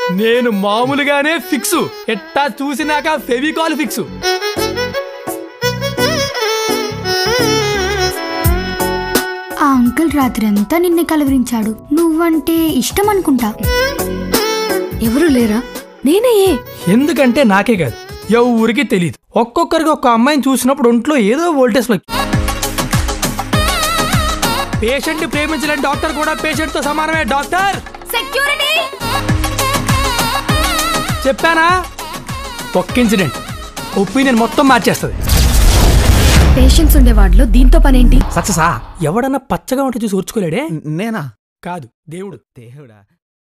నేను మామూలుగానే ఫిక్స్ ఎట్టా చూసినాక ఫెవికాల్ ఫిక్స్ ఆ అంకుల్ రాత్రంతా నిన్ను కలవరించాడు నువ్వంటే ఇష్టం అనుకుంటా ఎవరు లేరా నేనే ఏ ఎందుకంటే నాకే కాదు ఎవరికి తెలియదు ఒక్కొక్కరికి ఒక్క అమ్మాయిని చూసినప్పుడు ఒంట్లో ఏదో వోల్టేజ్ లో పేషెంట్ ప్రేమించలేని డాక్టర్ కూడా పేషెంట్ తో సమానమే డాక్టర్ సెక్యూరిటీ చెప్పానా ఒక్క ఇన్సిడెంట్ ఒపీనియన్ మొత్తం మార్చేస్తుంది పేషెంట్స్ ఉండేవాడిలో దీంతో పనేంటి సక్సెసా ఎవడన్నా పచ్చగా ఉంటే చూసి ఓర్చుకోలేడే నేనా కాదు దేవుడు దేవుడా